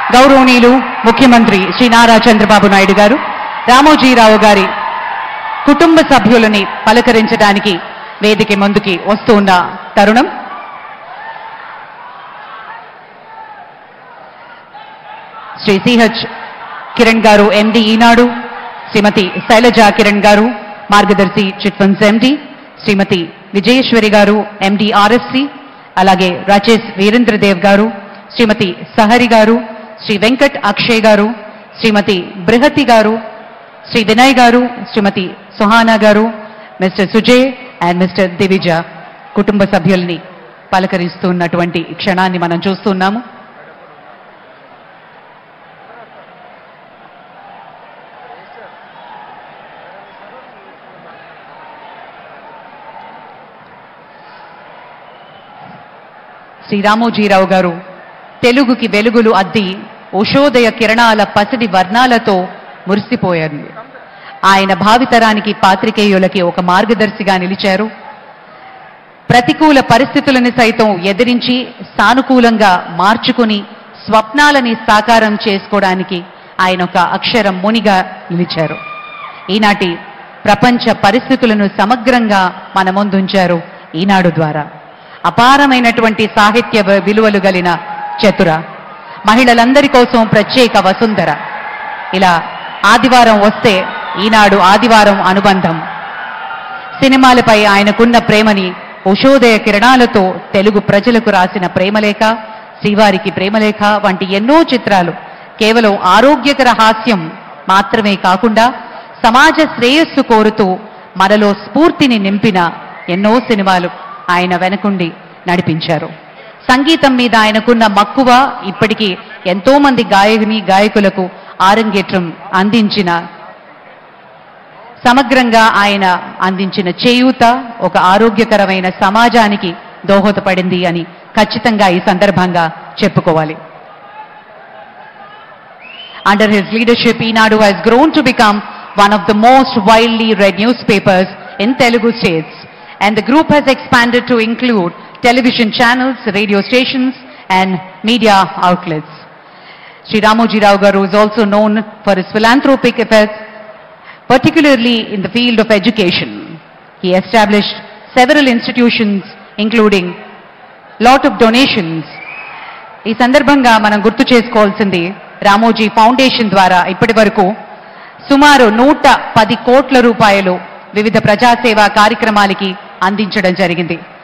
గౌరవనీయులు ముఖ్యమంత్రి శ్రీ నారా చంద్రబాబు నాయుడు గారు రామోజీరావు గారి కుటుంబ సభ్యులని పలకరించడానికి వేదిక ముందుకి వస్తూ ఉన్న తరుణం శ్రీ సిహెచ్ కిరణ్ గారు ఎండి ఈనాడు శ్రీమతి Shailaja Kiran garu Margadarsi chit funds MD Shrimati Vijayeswari garu MD RSC అలాగే రాజేష్ వీరేంద్రదేవ్ గారు శ్రీమతి సహరి గారు శ్రీ వెంకట్ అక్షయ్ గారు శ్రీమతి బృహతి గారు శ్రీ వినయ్ గారు Shrimati Suhana garu mister Sujay and mister Divija కుటుంబ సభ్యుల్ని పలకరిస్తున్నటువంటి క్షణాన్ని మనం చూస్తున్నాము శ్రీ రామోజీరావు గారు తెలుగుకి వెలుగులు అద్ది ఉషోదయ కిరణాల పసిడి వర్ణాలతో మురిసిపోయారు ఆయన భావితరానికి పాత్రికేయులకి ఒక మార్గదర్శిగా నిలిచారు ప్రతికూల పరిస్థితులను సైతం ఎదిరించి సానుకూలంగా మార్చుకుని స్వప్నాలని సాకారం చేసుకోవడానికి ఆయన ఒక అక్షరం మునిగా నిలిచారు ఈనాటి ప్రపంచ పరిస్థితులను సమగ్రంగా మన ముందుంచారు ఈనాడు ద్వారా అపారమైనటువంటి సాహిత్య వ- విలువలు గలిన చతుర మహిళలందరి కోసం ప్రత్యేక వసుంధర ఇలా ఆదివారం వస్తే ఈనాడు ఆదివారం అనుబంధం సినిమాలపై ఆయనకున్న ప్రేమని ఉషోదయ కిరణాలతో తెలుగు ప్రజలకు రాసిన ప్రేమలేఖ శ్రీవారికి ప్రేమలేఖ వంటి ఎన్నో చిత్రాలు కేవలం ఆరోగ్యకర హాస్యం మాత్రమే కాకుండా సమాజ శ్రేయస్సు కోరుతూ మనలో స్ఫూర్తిని నింపిన ఎన్నో సినిమాలు ఆయన వెనకుండి నడిపించారు సంగీతం మీద ఆయనకున్న మక్కువ ఇప్పటికీ ఎంతో మంది గాయకుని గాయకులకు ఆరంగేట్రం అందించిన సమగ్రంగా ఆయన అందించిన చేయూత ఒక ఆరోగ్యకరమైన సమాజానికి దోహదపడింది అని ఖచ్చితంగా ఈ సందర్భంగా చెప్పుకోవాలి Under his leadership, Enadu has grown to become one of the most widely read newspapers in Telugu states. And the group has expanded to include television channels, radio stations, and media outlets. Sri Ramoji Rao Garu is also known for his philanthropic efforts, particularly in the field of education. He established several institutions, including lot of donations ఈ సందర్భంగా మనం గుర్తు చేసుకోవాల్సింది Ramoji foundation ద్వారా ఇప్పటి వరకు సుమారు నూట పది కోట్ల రూపాయలు వివిధ ప్రజాసేవా కార్యక్రమాలకి అందించడం జరిగింది